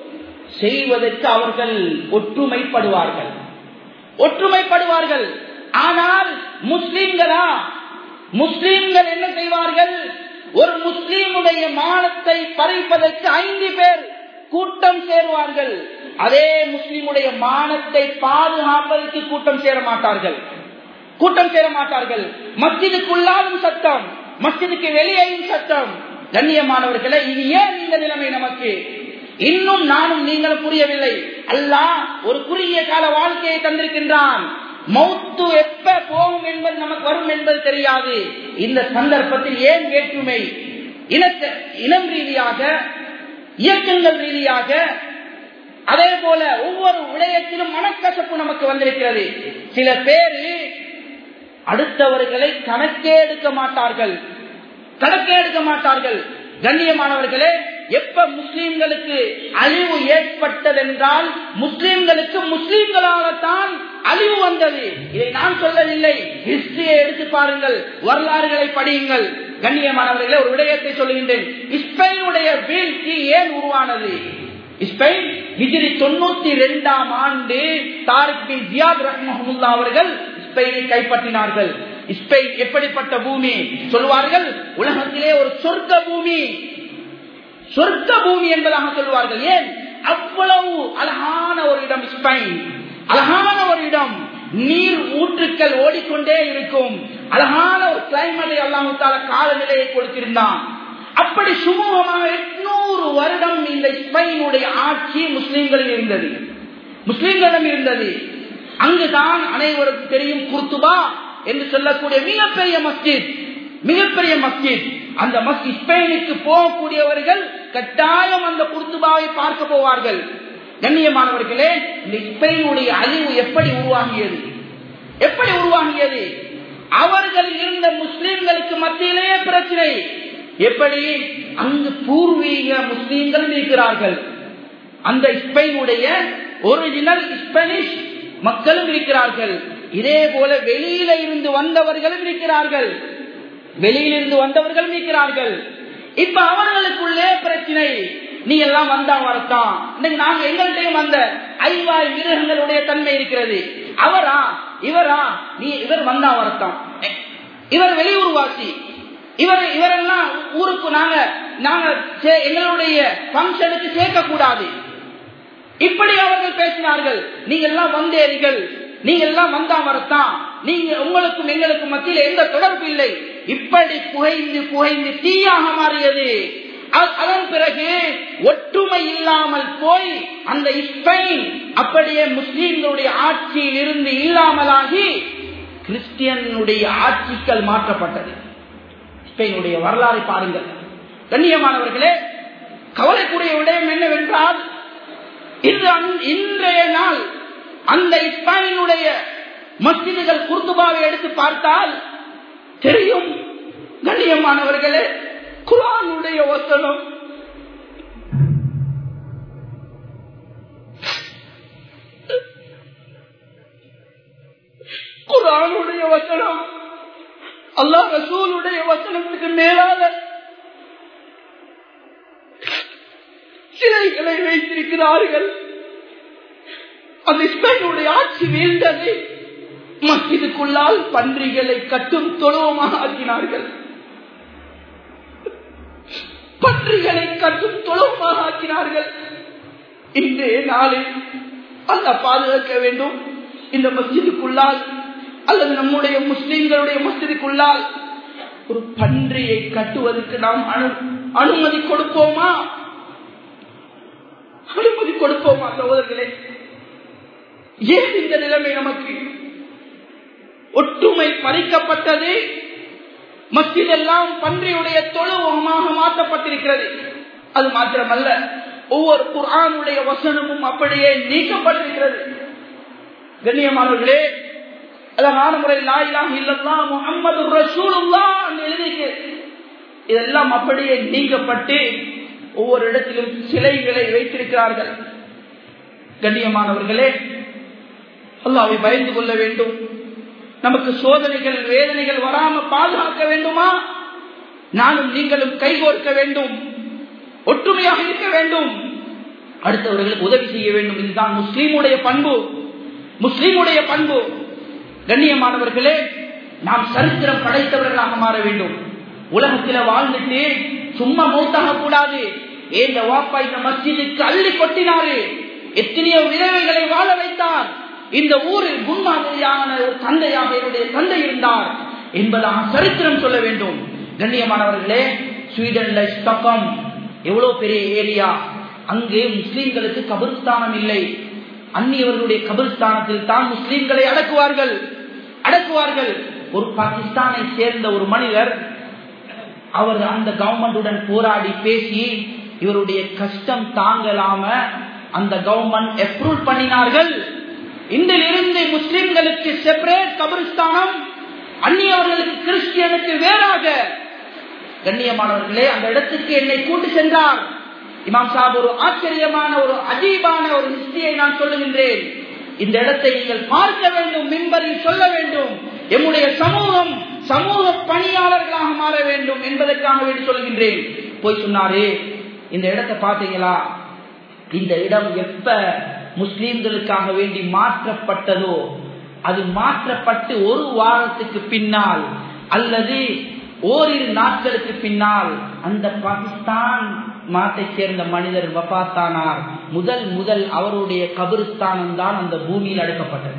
S1: செய்வதற்கு அவர்கள் ஒற்றுமைப்படுவார்கள் ஒற்றுமைப்படுவார்கள் ஆனால் முஸ்லிம்களா முஸ்லிம்கள் என்ன செய்வார்கள் ஒரு முஸ்லீமுடைய மானத்தை பறிப்பதற்கு ஐந்து பேர் கூட்டம் சேருவார்கள் அதே முஸ்லிமுடைய மானத்தை பாதுகாப்பதற்கு கூட்டம் சேர மாட்டார்கள் கூட்டம் சேர மாட்டார்கள் மஸ்ஜிதுக்குள்ளாலும் சட்டம் மஸ்ஜிதுக்கு வெளியேயும் சட்டம் கண்ணியமானவர்களே இது ஏன் இந்த நிலைமை நமக்கு இன்னும் நானும் நீங்களும் புரியவில்லை அல்லாஹ் ஒரு குறுகிய கால வாழ்க்கையை தந்திருக்கின்றான் மௌத்து எப்ப போகும் என்பது நமக்கு வரும் என்பது தெரியாது இந்த சந்தர்ப்பத்தில் ஏன் வேற்றுமை இனத்த இனம் ரீதியாக இயக்கங்கள் ரீதியாக அதே போல ஒவ்வொரு விடயத்திலும் மனக்கசப்பு நமக்கு வந்திருக்கிறது சில பேரு அடுத்தவர்களை கணக்கே எடுக்க மாட்டார்கள் கணக்கே எடுக்க மாட்டார்கள் கண்ணியமானவர்களே எப்ப முஸ்லிம்களுக்கு அழிவு ஏற்பட்டதென்றால் முஸ்லிம்களுக்கு முஸ்லிம்களாகத்தான் அழிவு வந்தது இதை நான் சொல்லவில்லை ஹிஸ்டரியை எடுத்து பாருங்கள் வரலாறுகளை படியுங்கள் கண்ணியமானவர்களே ஒரு விடயத்தை சொல்லுகின்றேன் ஸ்பெயினுடைய வீழ்ச்சி ஏன் உருவானது ஸ்பெயின் ஹிஜிரி தொண்ணூத்தி இரண்டாம் ஆண்டு தாரிக் பின் ஜியாத் ரஹ்மஹமுல்லா அவர்கள் ஸ்பெயினை கைப்பற்றினார்கள் ஸ்பெயின் எப்படிப்பட்ட பூமி சொல்வார்கள் உலகத்திலே ஒரு சொர்க்க பூமி சொர்க்க பூமி என்பதாக சொல்வார்கள் ஏன் அவ்வளவு அழகான ஒரு இடம் ஸ்பெயின் அழகான ஒரு இடம் நீர் ஊற்றுக்கள் ஓடிக்கொண்டே இருக்கும் அழகான ஒரு கிளைமேட்டை அல்லாமத்தால காலநிலையை கொடுத்திருந்தான் அப்படி சுமூகமாக எட்நூறு வருடம் இந்த ஸ்பெயினுடைய ஆட்சி முஸ்லிம்களில் இருந்தது முஸ்லிம்களிடம் இருந்தது அங்குதான் அனைவருக்கும் தெரியும் குர்துபா என்று சொல்லக்கூடிய மிகப்பெரிய மஸ்ஜித் மிகப்பெரிய மஸ்ஜித் அந்த மஸ்ஜித் ஸ்பெயினுக்கு போகக்கூடியவர்கள் கட்டாயம் அந்த குர்துபாவை பார்க்க போவார்கள் கண்ணியமானவர்களே இந்த ஸ்பெயினுடைய அழிவு எப்படி உருவாகியது எப்படி உருவாகியது அவர்கள் இருந்த முஸ்லிம்களுக்கு மத்தியிலேயே பிரச்சனை எப்படி அங்கு பூர்வீக முஸ்லீம்கள் இருக்கிறார்கள் அந்த ஸ்பெயினுடைய ஒரிஜினல் ஸ்பெனிஷ் மக்களும் இருக்கிறார்கள் இதே போல வெளியில இருந்து வந்தவர்களும் இருக்கிறார்கள் வெளியிலிருந்து வந்தவர்களும் இருக்கிறார்கள் இப்ப அவர்களுக்குள்ளே பிரச்சனை நீ எல்லாம் வந்தா வரத்தான் இன்னைக்கு நாங்க எங்கள்கிட்டயும் வந்த ஐவாய் மிருகங்களுடைய தன்மை இருக்கிறது அவரா இவரா நீ இவர் வந்தா வரத்தான் இவர் வெளியூர்வாசி இவர் இவரெல்லாம் ஊருக்கு நாங்க நாங்க எங்களுடைய பங்கனுக்கு சேர்க்க கூடாது இப்படி அவர்கள் பேசினார்கள் நீங்க எல்லாம் வந்தேரிகள் நீங்க எல்லாம் வந்தா வரத்தான் நீங்க உங்களுக்கும் எங்களுக்கும் மத்தியில் எந்த தொடர்பு இல்லை இப்படி புகைந்து புகைந்து தீயாக மாறியது அதன் பிறகு ஒற்றுமை இல்லாமல் போய் அந்த ஸ்பெயின் அப்படியே முஸ்லீம்களுடைய ஆட்சியில் இருந்து இல்லாமலாகி கிறிஸ்டியனுடைய ஆட்சிகள் மாற்றப்பட்டது ஸ்பெயினுடைய வரலாறை பாருங்கள் கண்ணியமானவர்களே கவலைக்குரிய விடயம் என்னவென்றால் இது இன்றைய நாள் அந்த இஸ்பானினுடைய மஸ்ஜிதுகள் குர்துபாவை எடுத்து பார்த்தால் தெரியும் கண்ணியமானவர்களே குரானுடைய வசனம் குரானுடைய வசனம் அல்லாஹ் ரசூலுடைய வசனத்துக்கு மேலான சிலைகளை வைத்திருக்கிறார்கள் அந்த இஸ்லாமுடைய ஆட்சி வீழ்ந்தது மஸ்ஜிதுக்குள்ளால் பன்றிகளை கட்டும் தொழுவமாக ஆக்கினார்கள் பன்றிகளை கட்டும் தொழுவமாக ஆக்கினார்கள் இன்றைய நாளில் அல்ல பாதுகாக்க வேண்டும் இந்த மஸ்ஜிதுக்குள்ளால் அல்லது நம்முடைய முஸ்லிம்களுடைய மஸ்ஜிதுக்குள்ளால் ஒரு பன்றியை கட்டுவதற்கு நாம் அனு அனுமதி கொடுப்போமா அனுமதி கொடுப்போமா சகோதரர்களே ஏன் இந்த நிலைமை நமக்கு ஒற்றுமை பறிக்கப்பட்டது மத்தியெல்லாம் பன்றியுடைய தொழுவமாக மாற்றப்பட்டிருக்கிறது அது மாத்திரமல்ல ஒவ்வொரு குரானுடைய வசனமும் அப்படியே நீக்கப்பட்டிருக்கிறது கண்ணியமானவர்களே அழகான முறை லாயிலாம் இல்லல்லா முகமது ரசூலுல்லா எழுதிக்கு இதெல்லாம் அப்படியே நீக்கப்பட்டு ஒவ்வொரு இடத்திலும் சிலைகளை வைத்திருக்கிறார்கள் கண்ணியமானவர்களே அல்லாவை பயந்து கொள்ள வேண்டும் நமக்கு சோதனைகள் வேதனைகள் வராம பாதுகாக்க வேண்டுமா நானும் நீங்களும் கைகோர்க்க வேண்டும் ஒற்றுமையாக இருக்க வேண்டும் அடுத்தவர்களுக்கு உதவி செய்ய வேண்டும் இதுதான் முஸ்லீமுடைய பண்பு முஸ்லீமுடைய பண்பு கண்ணியமானவர்களே நாம் சரித்திரம் படைத்தவர்களாக மாற வேண்டும் உலகத்தில வாழ்ந்துட்டு சும்மா மௌத்தாக கூடாது ஏந்த வாப்பா இந்த மஸ்ஜிதுக்கு அள்ளி கொட்டினாரு எத்தனையோ விதவைகளை வாழ வைத்தார் இந்த ஊரில் முன்மாதிரியான ஒரு தந்தையாக என்னுடைய தந்தை இருந்தார் என்பதாக சரித்திரம் சொல்ல வேண்டும் கண்ணியமானவர்களே ஸ்வீடன்ல ஸ்டக்கம் எவ்வளவு பெரிய ஏரியா அங்கு முஸ்லிம்களுக்கு கபிர்ஸ்தானம் இல்லை அந்நியவர்களுடைய கபிர்ஸ்தானத்தில் தான் முஸ்லிம்களை அடக்குவார்கள் அடக்குவார்கள் ஒரு பாகிஸ்தானை சேர்ந்த ஒரு மனிதர் அவர் அந்த கவர்மெண்டுடன் போராடி பேசி இவருடைய கஷ்டம் தாங்கலாம அந்த கவர்மெண்ட் அப்ரூவ் பண்ணினார்கள் இன்றிலிருந்து முஸ்லிம்களுக்கு செப்பரேட் கபிரிஸ்தானம் அந்நியவர்களுக்கு கிறிஸ்டியனுக்கு வேறாக கண்ணியமானவர்களே அந்த இடத்துக்கு என்னை கூட்டு சென்றார் இமாம் சாப் ஒரு ஆச்சரியமான ஒரு அஜீபான ஒரு நிச்சயை நான் சொல்லுகின்றேன் இந்த இடத்தை நீங்கள் பார்க்க வேண்டும் மின்பரில் சொல்ல வேண்டும் எம்முடைய சமூகம் சமூக பணியாளர்களாக மாற வேண்டும் என்பதற்காக வேண்டி சொல்கின்றேன் போய் சொன்னாரே இந்த இடத்தை பார்த்தீங்களா இந்த இடம் எப்ப முஸ்லீம்களுக்காக வேண்டி மாற்றப்பட்டதோ அது மாற்றப்பட்டு ஒரு வாரத்துக்கு பின்னால் அல்லது ஓரிரு நாட்களுக்கு பின்னால் அந்த பாகிஸ்தான் நாட்டை சேர்ந்த மனிதர் வபாத்தானார் முதல் முதல் அவருடைய கபிரிஸ்தானம் தான் அந்த பூமியில் அடக்கப்பட்டது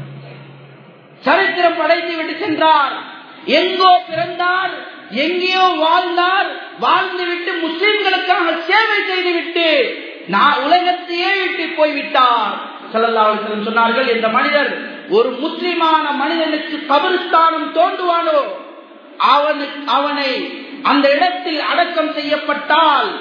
S1: சரித்திரம் படைத்து விட்டு சென்றார் எங்கோ பிறந்தார் எங்கேயோ வாழ்ந்தார் வாழ்ந்து விட்டு முஸ்லிம்களுக்காக சேவை செய்துவிட்டு நான் உலகத்தையே விட்டு போய்விட்டார் செல்லல்லாவர்கள் சொன்னார்கள் இந்த மனிதர் ஒரு முஸ்லிமான மனிதனுக்கு கபிரிஸ்தானம் தோண்டுவானோ அவனு அவனை அந்த இடத்தில் அடக்கம் செய்யப்பட்டால்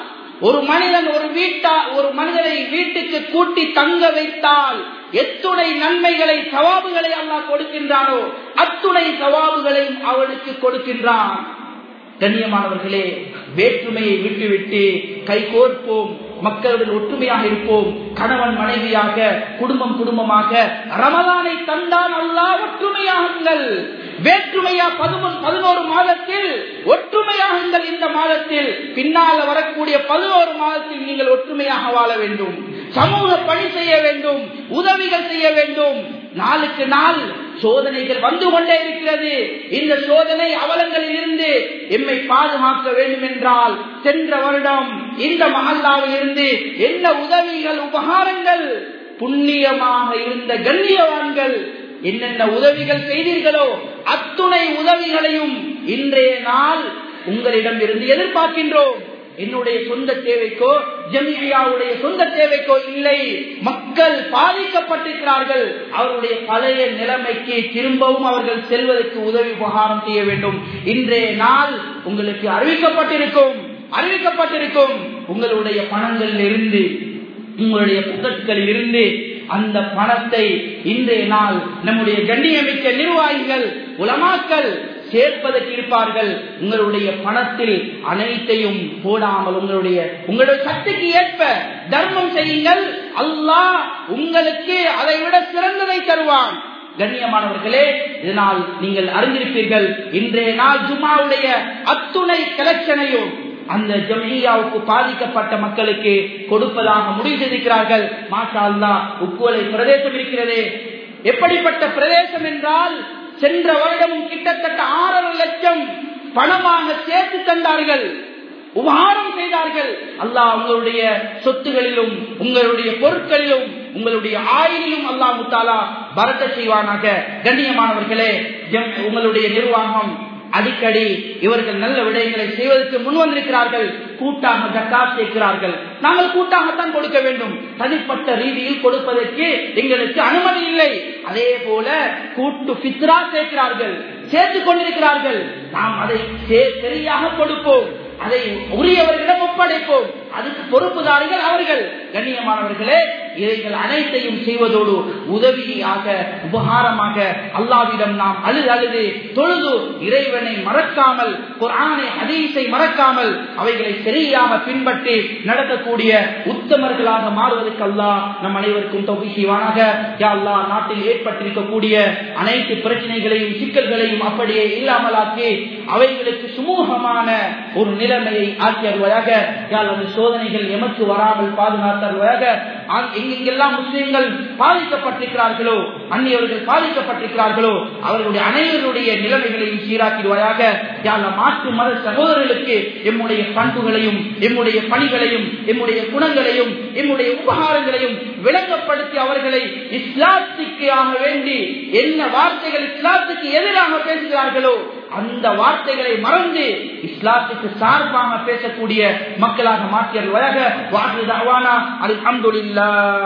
S1: ஒரு மனிதன் ஒரு வீட்டா ஒரு மனிதனை வீட்டுக்கு கூட்டி தங்க வைத்தால் எத்துணை நன்மைகளை சவாபுகளை அல்லாஹ் கொடுக்கின்றானோ அத்துணை சவாபுகளையும் அவனுக்கு கொடுக்கின்றான் கண்ணியமானவர்களே வேற்றுமையை விட்டுவிட்டு கை கோர்ப்போம் மக்களுடன் ஒற்றுமையாக இருப்போம் கணவன் மனைவியாக குடும்பம் குடும்பமாக ரமதானை தந்தான் அல்லா ஒற்றுமையாகுங்கள் வேற்றுமையா பதிமூணு பதினோரு மாதத்தில் ஒற்றுமையாகுங்கள் இந்த மாதத்தில் பின்னால வரக்கூடிய பதினோரு மாதத்தில் நீங்கள் ஒற்றுமையாக வாழ வேண்டும் சமூக பணி செய்ய வேண்டும் உதவிகள் செய்ய வேண்டும் நாளுக்கு நாள் சோதனைகள் வந்து கொண்டே இருக்கிறது இந்த சோதனை அவலங்களில் இருந்து எம்மை பாதுகாக்க வேண்டும் என்றால் சென்ற வருடம் இந்த மகல்லாவில் இருந்து என்ன உதவிகள் உபகாரங்கள் புண்ணியமாக இருந்த கண்ணியவான்கள் என்னென்ன உதவிகள் செய்தீர்களோ அத்துணை உதவிகளையும் இன்றைய நாள் உங்களிடம் இருந்து எதிர்பார்க்கின்றோம் என்னுடைய சொந்த தேவைக்கோ ஜமியாவுடைய சொந்த தேவைக்கோ இல்லை மக்கள் பாதிக்கப்பட்டிருக்கிறார்கள் அவருடைய பழைய நிலைமைக்கு திரும்பவும் அவர்கள் செல்வதற்கு உதவி உபகாரம் செய்ய வேண்டும் இன்றைய நாள் உங்களுக்கு அறிவிக்கப்பட்டிருக்கும் அறிவிக்கப்பட்டிருக்கும் உங்களுடைய பணங்களில் இருந்து உங்களுடைய புத்தகங்களில் இருந்து அந்த பணத்தை இன்றைய நாள் நம்முடைய கண்ணியமிக்க நிர்வாகிகள் உலமாக்கள் சேர்ப்பதற்கு இருப்பார்கள் உங்களுடைய பணத்தில் அனைத்தையும் போடாமல் உங்களுடைய உங்களுடைய சக்திக்கு ஏற்ப தர்மம் செய்யுங்கள் அல்லாஹ் உங்களுக்கு அதை விட சிறந்ததை தருவான் கண்ணியமானவர்களே இதனால் நீங்கள் அறிந்திருப்பீர்கள் இன்றைய நாள் ஜுமாவுடைய அத்துணை கலெக்ஷனையும் அந்த ஜமியாவுக்கு பாதிக்கப்பட்ட மக்களுக்கு கொடுப்பதாக முடிவு செய்திருக்கிறார்கள் மாஷா அல்லா உப்புவலை பிரதேசம் இருக்கிறது எப்படிப்பட்ட பிரதேசம் என்றால் சென்ற வருடமும் கிட்டத்தட்ட ஆறரை லட்சம் பணமாக சேர்த்து தந்தார்கள் உபகாரம் செய்தார்கள் அல்லாஹ் உங்களுடைய சொத்துகளிலும் உங்களுடைய பொருட்களிலும் உங்களுடைய ஆயிலும் அல்லாஹ் முத்தாலா பரத்த செய்வானாக கண்ணியமானவர்களே உங்களுடைய நிர்வாகம் அடிக்கடி இவர்கள் நல்ல விடயங்களை செய்வதற்கு முன் வந்திருக்கிறார்கள் கூட்டாக ஜக்காத் சேர்க்கிறார்கள் நாங்கள் கூட்டாகத்தான் கொடுக்க வேண்டும் தனிப்பட்ட ரீதியில் கொடுப்பதற்கு எங்களுக்கு அனுமதி இல்லை அதே போல கூட்டு பித்ரா சேர்க்கிறார்கள் சேர்த்துக் கொண்டிருக்கிறார்கள் நாம் அதை சரியாக கொடுப்போம் அதை உரியவர்களிடம் ஒப்படைப்போம் அதுக்கு பொறுப்புதாரிகள் அவர்கள் கண்ணியமானவர்களே இவைகள் அனைத்தையும் செய்வதோடு உதவியாக உபகாரமாக அல்லாவிடம் நாம் அழுது அழுது தொழுது இறைவனை மறக்காமல் குரானை அதீசை மறக்காமல் அவைகளை சரியாக பின்பற்றி நடக்கக்கூடிய உத்தமர்களாக மாறுவதற்கு அல்லாஹ் நம் அனைவருக்கும் தொகை செய்வானாக யா அல்லா நாட்டில் ஏற்பட்டிருக்கக்கூடிய அனைத்து பிரச்சனைகளையும் சிக்கல்களையும் அப்படியே இல்லாமலாக்கி அவைகளுக்கு சுமூகமான ஒரு நிலைமையை ஆக்கி வருவதாக யார் அந்த சோதனைகள் எமக்கு வராமல் பாதுகாத்தருவதாக எங்கெங்கெல்லாம் முஸ்லீம்கள் பாதிக்கப்பட்டிருக்கிறார்களோ அந்நியவர்கள் பாதிக்கப்பட்டிருக்கிறார்களோ அவர்களுடைய அனைவருடைய நிலைமைகளையும் சீராக்கிடுவாயாக யாழ் மாற்று மத சகோதரர்களுக்கு எம்முடைய பண்புகளையும் எம்முடைய பணிகளையும் எம்முடைய குணங்களையும் எம்முடைய உபகாரங்களையும் விளங்கப்படுத்தி அவர்களை இஸ்லாத்துக்கு ஆக வேண்டி என்ன வார்த்தைகள் இஸ்லாத்துக்கு எதிராக பேசுகிறார்களோ அந்த வார்த்தைகளை மறந்து இஸ்லாத்துக்கு சார்பாக பேசக்கூடிய மக்களாக மாற்றியல் வழக வாக்கு அல்ஹம்துலில்லாஹ்